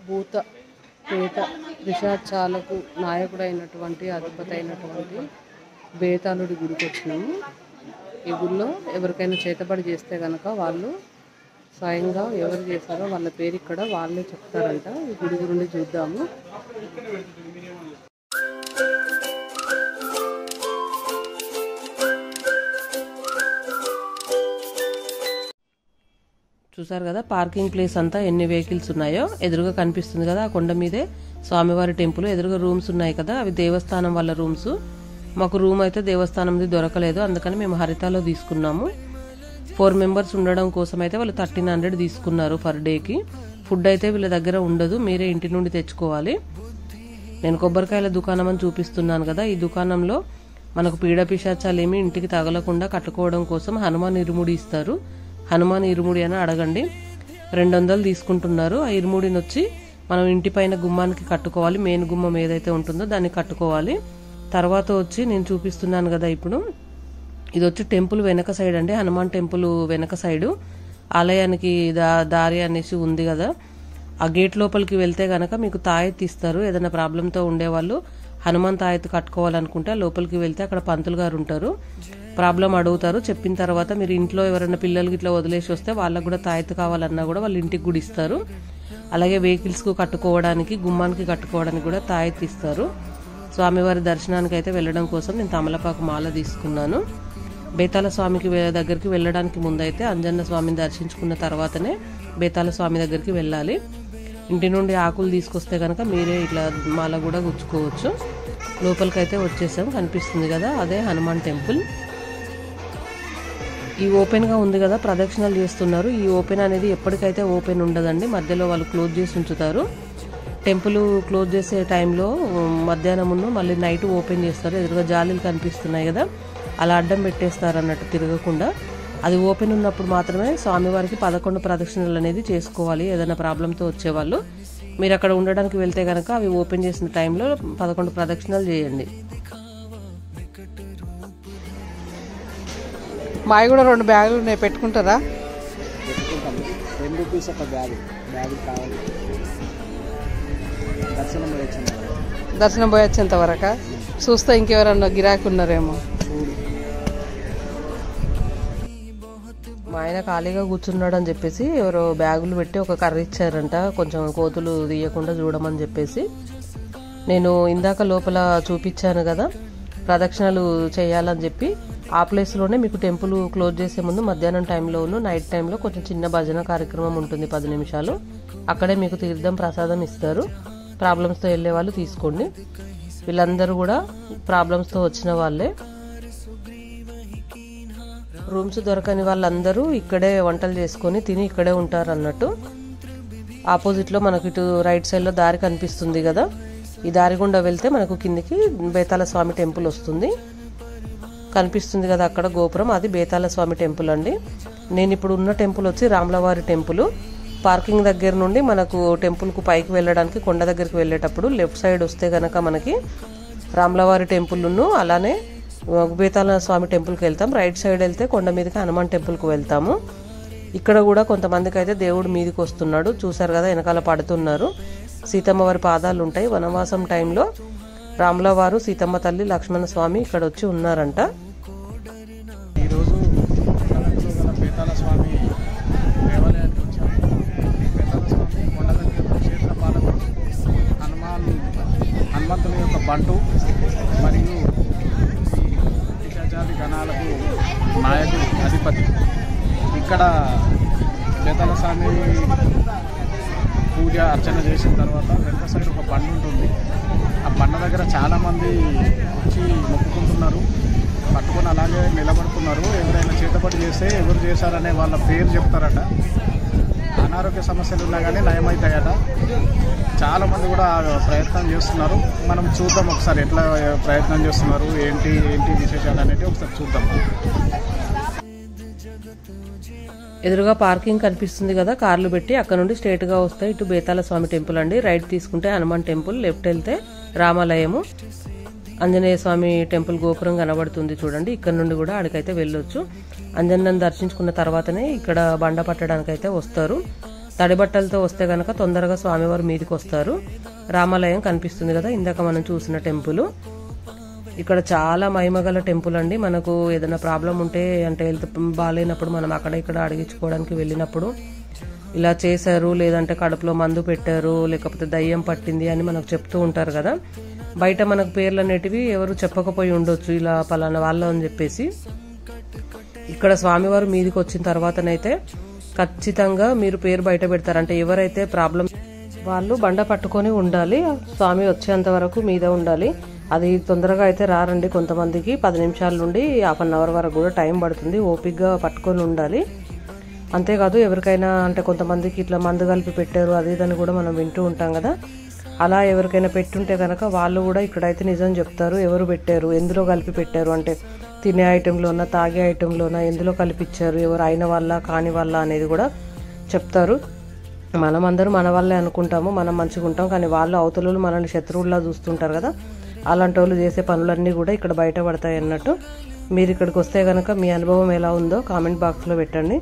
భూత పేత పిశాచాలకు నాయకుడైనటువంటి అధిపతి అయినటువంటి బేతాళుడి గుడికి వచ్చినాము ఈ గుడిలో ఎవరికైనా చేతబడి చేస్తే కనుక వాళ్ళు స్వయంగా ఎవరు చేశారో వాళ్ళ పేరు ఇక్కడ వాళ్ళే చెప్తారంట ఈ గుడి గురించి చూద్దాము చూసారు కదా పార్కింగ్ ప్లేస్ అంతా ఎన్ని వెహికల్స్ ఉన్నాయో ఎదురుగా కనిపిస్తుంది కదా ఆ కొండ మీదే స్వామివారి టెంపుల్ ఎదురుగా రూమ్స్ ఉన్నాయి కదా అవి దేవస్థానం వాళ్ళ రూమ్స్ మాకు రూమ్ అయితే దేవస్థానంది దొరకలేదు అందుకని మేము హరితాలో తీసుకున్నాము ఫోర్ మెంబర్స్ ఉండడం కోసం అయితే వాళ్ళు థర్టీన్ హండ్రెడ్ తీసుకున్నారు పర్ డేకి ఫుడ్ అయితే వీళ్ళ దగ్గర ఉండదు మీరే ఇంటి నుండి తెచ్చుకోవాలి నేను కొబ్బరికాయల దుకాణం అని చూపిస్తున్నాను కదా ఈ దుకాణంలో మనకు పీడ పిశాచాలు ఏమి ఇంటికి తగలకుండా కట్టుకోవడం కోసం హనుమాన్ ఇరుముడి ఇస్తారు హనుమాన్ ఇరుముడి అని అడగండి రెండు వందలు తీసుకుంటున్నారు ఆ ఇరుముడిని వచ్చి మనం ఇంటి పైన గుమ్మానికి కట్టుకోవాలి మెయిన్ గుమ్మం ఏదైతే ఉంటుందో దాన్ని కట్టుకోవాలి తర్వాత వచ్చి నేను చూపిస్తున్నాను కదా ఇప్పుడు ఇది వచ్చి టెంపుల్ వెనక సైడ్ అండి హనుమాన్ టెంపుల్ వెనక సైడు ఆలయానికి దా దారి అనేసి ఉంది కదా ఆ గేట్ లోపలికి వెళ్తే గనక మీకు తాయెత్తు ఇస్తారు ఏదైనా ప్రాబ్లంతో ఉండేవాళ్ళు హనుమాన్ తాయెత్తు కట్టుకోవాలనుకుంటే లోపలికి వెళ్తే అక్కడ పంతులు గారు ఉంటారు ప్రాబ్లం అడుగుతారు చెప్పిన తర్వాత మీరు ఇంట్లో ఎవరైనా పిల్లలకి ఇట్లా వదిలేసి వస్తే వాళ్ళకు కూడా తాయెత్తు కావాలన్నా కూడా వాళ్ళు ఇంటికి కూడా ఇస్తారు అలాగే వెహికల్స్కు కట్టుకోవడానికి గుమ్మానికి కట్టుకోవడానికి కూడా తాయెత్తు ఇస్తారు స్వామివారి దర్శనానికి అయితే వెళ్ళడం కోసం నేను తమలపాకు మాల తీసుకున్నాను బేతాల స్వామికి వె- దగ్గరికి వెళ్ళడానికి ముందైతే అంజన్న స్వామిని దర్శించుకున్న తర్వాతనే బేతాల స్వామి దగ్గరికి వెళ్ళాలి ఇంటి నుండి ఆకులు తీసుకొస్తే కనుక మీరే ఇట్లా మాల కూడా గుచ్చుకోవచ్చు లోపలికైతే వచ్చేసాం కనిపిస్తుంది కదా అదే హనుమాన్ టెంపుల్ ఈ ఓపెన్గా ఉంది కదా ప్రదక్షిణలు చేస్తున్నారు ఈ ఓపెన్ అనేది ఎప్పటికైతే ఓపెన్ ఉండదండి మధ్యలో వాళ్ళు క్లోజ్ చేసి ఉంచుతారు టెంపుల్ క్లోజ్ చేసే టైంలో మధ్యాహ్నం మళ్ళీ నైట్ ఓపెన్ చేస్తారు ఎదురుగా జాలీలు కనిపిస్తున్నాయి కదా అలా అడ్డం పెట్టేస్తారు అన్నట్టు తిరగకుండా అది ఓపెన్ ఉన్నప్పుడు మాత్రమే స్వామివారికి పదకొండు ప్రదక్షిణలు అనేది చేసుకోవాలి ఏదైనా ప్రాబ్లంతో వచ్చేవాళ్ళు మీరు అక్కడ ఉండడానికి వెళ్తే కనుక అవి ఓపెన్ చేసిన టైంలో పదకొండు ప్రదక్షిణలు చేయండి మావి కూడా రెండు బ్యాగులు ఉన్నాయి పెట్టుకుంటారా పెట్టుకుంటాము టెన్ రూపీస్ ఒక బ్యాగ్ బ్యాగ్ కావాలి దర్శనం వచ్చింది దర్శనం పోయి వచ్చేంత వరక చూస్తే ఇంకెవరన్నా గిరాకీ ఉన్నారేమో మా ఆయన ఖాళీగా కూర్చున్నాడు అని చెప్పేసి ఎవరో బ్యాగులు పెట్టి ఒక కర్ర ఇచ్చారంట కొంచెం కోతులు తీయకుండా చూడమని చెప్పేసి నేను ఇందాక లోపల చూపించాను కదా ప్రదక్షిణలు చేయాలని చెప్పి ఆ ప్లేస్లోనే మీకు టెంపుల్ క్లోజ్ చేసే ముందు మధ్యాహ్నం టైంలోను నైట్ టైంలో కొంచెం చిన్న భజన కార్యక్రమం ఉంటుంది పది నిమిషాలు అక్కడే మీకు తీర్థం ప్రసాదం ఇస్తారు ప్రాబ్లమ్స్తో వెళ్ళే వాళ్ళు తీసుకోండి వీళ్ళందరూ కూడా ప్రాబ్లమ్స్తో వచ్చిన వాళ్ళే రూమ్స్ దొరకని వాళ్ళందరూ ఇక్కడే వంటలు చేసుకొని తిని ఇక్కడే ఉంటారు అన్నట్టు ఆపోజిట్లో మనకు ఇటు రైట్ సైడ్లో దారి కనిపిస్తుంది కదా ఈ దారి గుండా వెళ్తే మనకు కిందికి బేతాల స్వామి టెంపుల్ వస్తుంది కనిపిస్తుంది కదా అక్కడ గోపురం అది బేతాల స్వామి టెంపుల్ అండి నేను ఇప్పుడు ఉన్న టెంపుల్ వచ్చి రాములవారి టెంపుల్ పార్కింగ్ దగ్గర నుండి మనకు టెంపుల్కు పైకి వెళ్ళడానికి కొండ దగ్గరికి వెళ్ళేటప్పుడు లెఫ్ట్ సైడ్ వస్తే గనక మనకి రాములవారి టెంపుల్ను అలానే బేతాల స్వామి టెంపుల్కి వెళ్తాం రైట్ సైడ్ వెళ్తే కొండ మీదకి హనుమాన్ టెంపుల్కి వెళ్తాము ఇక్కడ కూడా కొంతమందికి అయితే దేవుడు మీదకి వస్తున్నాడు చూసారు కదా వెనకాల పడుతున్నారు సీతమ్మ వారి పాదాలు ఉంటాయి వనవాసం టైంలో రాముల వారు సీతమ్మ తల్లి లక్ష్మణ స్వామి ఇక్కడ వచ్చి ఉన్నారంట ఈరోజు కడపలో గల బేతాల స్వామి దేవాలయానికి వచ్చాము బేతాల స్వామి కొండ దగ్గర క్షేత్ర పాలకుడు హనుమాన్ హనుమంతుని యొక్క బంటు మరియు ఈ పిశాచాది గణాలకు నాయకుడు అధిపతి ఇక్కడ బేతాల స్వామి పూజ అర్చన చేసిన తర్వాత వెనక సైడ్ ఒక బండ ఉంటుంది ఆ బండ దగ్గర చాలామంది వచ్చి మొక్కుకుంటున్నారు పట్టుకొని అలాగే నిలబడుతున్నారు ఎవరైనా చేతపడి చేస్తే ఎవరు చేశారనే వాళ్ళ పేరు చెప్తారట అనారోగ్య సమస్యలు ఉన్నా కానీ నయమవుతాయట చాలామంది కూడా ఆ ప్రయత్నం చేస్తున్నారు మనం చూద్దాం ఒకసారి ఎట్లా ప్రయత్నం చేస్తున్నారు ఏంటి ఏంటి విశేషాలు అనేవి ఒకసారి చూద్దాం ఎదురుగా పార్కింగ్ కనిపిస్తుంది కదా కార్లు పెట్టి అక్కడ నుండి స్ట్రేట్ గా వస్తే ఇటు బేతాల స్వామి టెంపుల్ అండి రైట్ తీసుకుంటే హనుమాన్ టెంపుల్ లెఫ్ట్ వెళ్తే రామాలయము ఆంజనేయ స్వామి టెంపుల్ గోపురం కనబడుతుంది చూడండి ఇక్కడ నుండి కూడా ఆడికైతే వెళ్ళొచ్చు అంజన్నను దర్శించుకున్న తర్వాతనే ఇక్కడ బండ పట్టడానికి అయితే వస్తారు తడి బట్టలతో వస్తే గనక తొందరగా స్వామివారు మీదికి వస్తారు రామాలయం కనిపిస్తుంది కదా ఇందాక మనం చూసిన టెంపుల్ ఇక్కడ చాలా మహిమగల టెంపుల్ అండి మనకు ఏదైనా ప్రాబ్లం ఉంటే అంటే హెల్త్ బాగాలేనప్పుడు మనం అక్కడ ఇక్కడ అడిగించుకోవడానికి వెళ్ళినప్పుడు ఇలా చేశారు లేదంటే కడుపులో మందు పెట్టారు లేకపోతే దయ్యం పట్టింది అని మనకు చెప్తూ ఉంటారు కదా బయట మనకు పేర్లు అనేటివి ఎవరు చెప్పకపోయి ఉండొచ్చు ఇలా పలానా వాళ్ళు అని చెప్పేసి ఇక్కడ స్వామివారు మీదికి వచ్చిన తర్వాతనైతే ఖచ్చితంగా మీరు పేరు బయట పెడతారు అంటే ఎవరైతే ప్రాబ్లం వాళ్ళు బండ పట్టుకొని ఉండాలి స్వామి వచ్చేంత వరకు మీద ఉండాలి అది తొందరగా అయితే రారండి కొంతమందికి పది నిమిషాల నుండి హాఫ్ అన్ అవర్ వరకు కూడా టైం పడుతుంది ఓపిక్గా పట్టుకొని ఉండాలి అంతేకాదు ఎవరికైనా అంటే కొంతమందికి ఇట్లా మందు కలిపి పెట్టారు అది ఇదని కూడా మనం వింటూ ఉంటాం కదా అలా ఎవరికైనా పెట్టుంటే కనుక వాళ్ళు కూడా ఇక్కడైతే నిజం చెప్తారు ఎవరు పెట్టారు ఎందులో కలిపి పెట్టారు అంటే తినే ఐటెంలోనా తాగే ఐటెంలోనా ఎందులో కలిపిచ్చారు ఎవరు అయిన వల్ల కాని వల్ల అనేది కూడా చెప్తారు మనం అందరూ మన వాళ్ళే అనుకుంటాము మనం మంచిగా ఉంటాం కానీ వాళ్ళు అవతలు మనల్ని శత్రువుల్లా చూస్తుంటారు కదా అలాంటి వాళ్ళు చేసే పనులన్నీ కూడా ఇక్కడ బయట పడతాయి అన్నట్టు మీరు ఇక్కడికి వస్తే కనుక మీ అనుభవం ఎలా ఉందో కామెంట్ బాక్స్లో పెట్టండి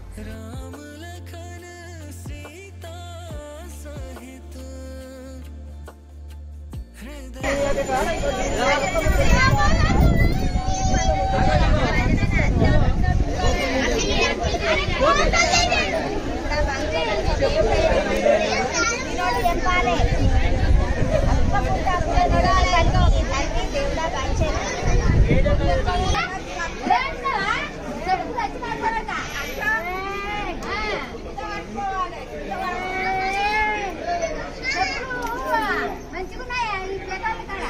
మంచిగున్నాయా ఈ ప్లేటాలు కాడ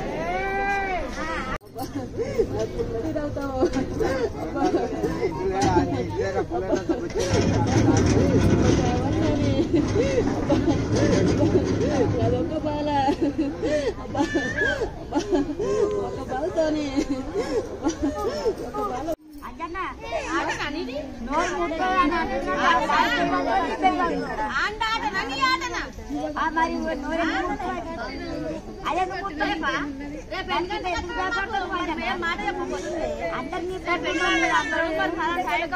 అదొక బాల అబ్బా ఒక బాలతోని అజ్జన్న నోరు ముట్టుకోవాలని అంటున్నాడు. ఆ, మరి నోరు ఎందుకు ముట్టుకోవాలి? అదే నువ్వు ముట్టుకోలేపా? ఎందుకంటే ఎందుకు భయపడతావు అజ్జన్న? అందరినీ పెట్టుకోవాలి. అందరూ మన సైడ్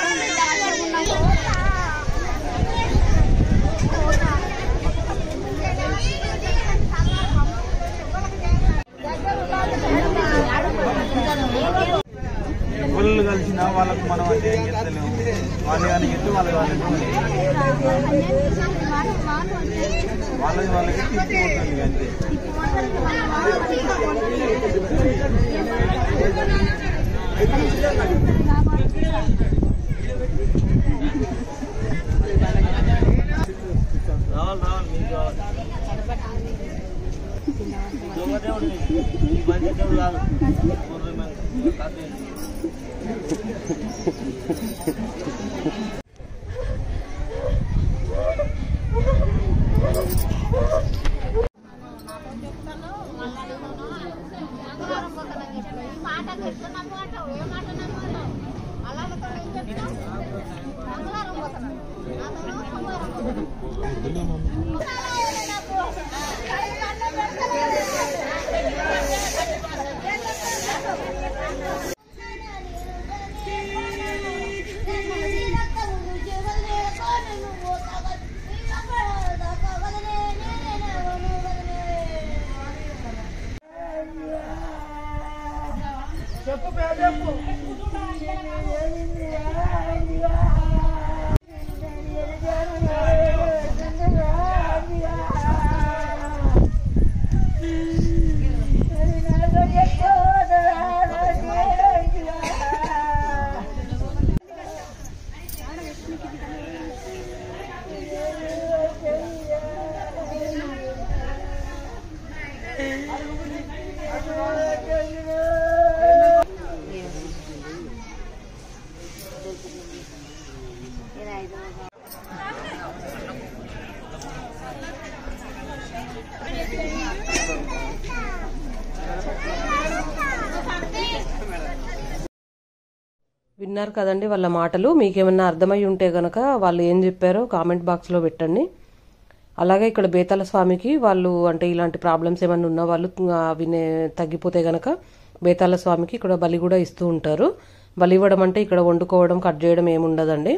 ఎవరు కలిసినా వాళ్ళకు మనం అంటే ఏం చెప్తలేము వాళ్ళు కానీ చెప్తే వాళ్ళకి వాళ్ళకి వాళ్ళకి వాళ్ళకి తిప్పిపోతుంది అంతే రావాలి రావాలి మీకు కావాలి దొంగదేవుడు ఈ బండి దేవుడు కాదు పూర్వీ మంది కాదు మాట చెప్తున్నాము అంటావు ఏ మాట నమ్మాలో అలా ఏం చెప్తావు మంగళవారం పోతున్నాను నాతోనో సోమవారం పోతున్నాను. విన్నారు కదండి వాళ్ళ మాటలు మీకేమన్నా అర్థమై ఉంటే గనక వాళ్ళు ఏం చెప్పారో కామెంట్ బాక్స్లో పెట్టండి అలాగే ఇక్కడ బేతాల స్వామికి వాళ్ళు అంటే ఇలాంటి ప్రాబ్లమ్స్ ఏమైనా ఉన్న వాళ్ళు ఆ, వినే తగ్గిపోతే గనక బేతాల స్వామికి ఇక్కడ బలి కూడా ఇస్తూ ఉంటారు బలి ఇవ్వడం అంటే ఇక్కడ వండుకోవడం కట్ చేయడం ఏమి ఉండదండి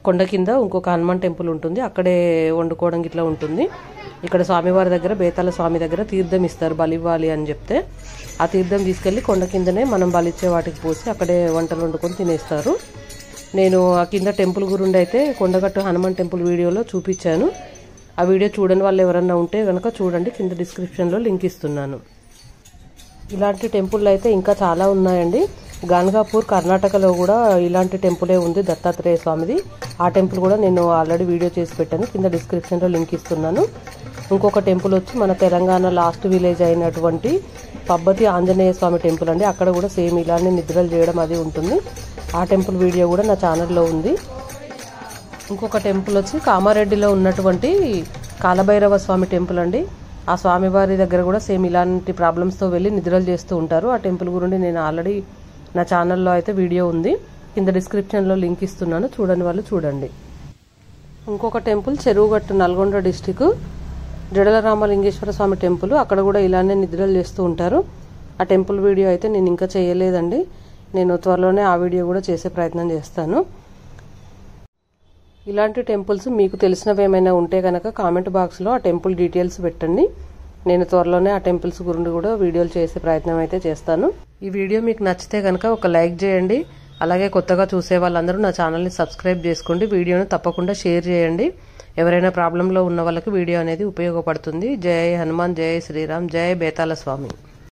కొండ కింద ఇంకొక హనుమాన్ టెంపుల్ ఉంటుంది అక్కడే వండుకోవడం ఇట్లా ఉంటుంది ఇక్కడ స్వామివారి దగ్గర బేతాల స్వామి దగ్గర తీర్థం ఇస్తారు బలి ఇవ్వాలి అని చెప్తే ఆ తీర్థం తీసుకెళ్లి కొండ కిందనే మనం బలిచ్చే వాటికి పోసి అక్కడే వంటలు వండుకొని తినేస్తారు నేను ఆ కింద టెంపుల్ గురుండి అయితే కొండగట్టు హనుమాన్ టెంపుల్ వీడియోలో చూపించాను ఆ వీడియో చూడని వాళ్ళు ఎవరన్నా ఉంటే కనుక చూడండి కింద డిస్క్రిప్షన్లో లింక్ ఇస్తున్నాను ఇలాంటి టెంపుల్ అయితే ఇంకా చాలా ఉన్నాయండి గాన్గాపూర్ కర్ణాటకలో కూడా ఇలాంటి టెంపులే ఉంది దత్తాత్రేయ స్వామిది ఆ టెంపుల్ కూడా నేను ఆల్రెడీ వీడియో చేసి పెట్టాను కింద డిస్క్రిప్షన్లో లింక్ ఇస్తున్నాను ఇంకొక టెంపుల్ వచ్చి మన తెలంగాణ లాస్ట్ విలేజ్ అయినటువంటి పబ్బతి ఆంజనేయ స్వామి టెంపుల్ అండి అక్కడ కూడా సేమ్ ఇలానే నిద్రలు చేయడం అది ఉంటుంది ఆ టెంపుల్ వీడియో కూడా నా ఛానల్లో ఉంది ఇంకొక టెంపుల్ వచ్చి కామారెడ్డిలో ఉన్నటువంటి కాలభైరవ స్వామి టెంపుల్ అండి ఆ స్వామివారి దగ్గర కూడా సేమ్ ఇలాంటి ప్రాబ్లమ్స్తో వెళ్ళి నిద్రలు చేస్తూ ఉంటారు ఆ టెంపుల్ గురించి నేను ఆల్రెడీ నా ఛానల్లో అయితే వీడియో ఉంది కింద డిస్క్రిప్షన్లో లింక్ ఇస్తున్నాను చూడని వాళ్ళు చూడండి ఇంకొక temple Cheruvugattu Nalgonda district Jadala Ramalingeswara Swamy temple అక్కడ కూడా ఇలానే నిద్రలు చేస్తూ ఉంటారు ఆ టెంపుల్ వీడియో అయితే నేను ఇంకా చేయలేదండి నేను త్వరలోనే ఆ వీడియో కూడా చేసే ప్రయత్నం చేస్తాను ఇలాంటి టెంపుల్స్ మీకు తెలిసినవి ఏమైనా ఉంటే కనుక కామెంట్ బాక్స్లో ఆ టెంపుల్ డీటెయిల్స్ పెట్టండి నేను త్వరలోనే ఆ టెంపుల్స్ గురించి కూడా వీడియోలు చేసే ప్రయత్నం అయితే చేస్తాను ఈ వీడియో మీకు నచ్చితే కనుక ఒక లైక్ చేయండి అలాగే కొత్తగా చూసే వాళ్ళందరూ నా ఛానల్ని సబ్స్క్రైబ్ చేసుకోండి వీడియోను తప్పకుండా షేర్ చేయండి ఎవరైనా ప్రాబ్లంలో ఉన్న వాళ్ళకి వీడియో అనేది ఉపయోగపడుతుంది జై హనుమాన్ జై శ్రీరామ్ జై బేతాల స్వామి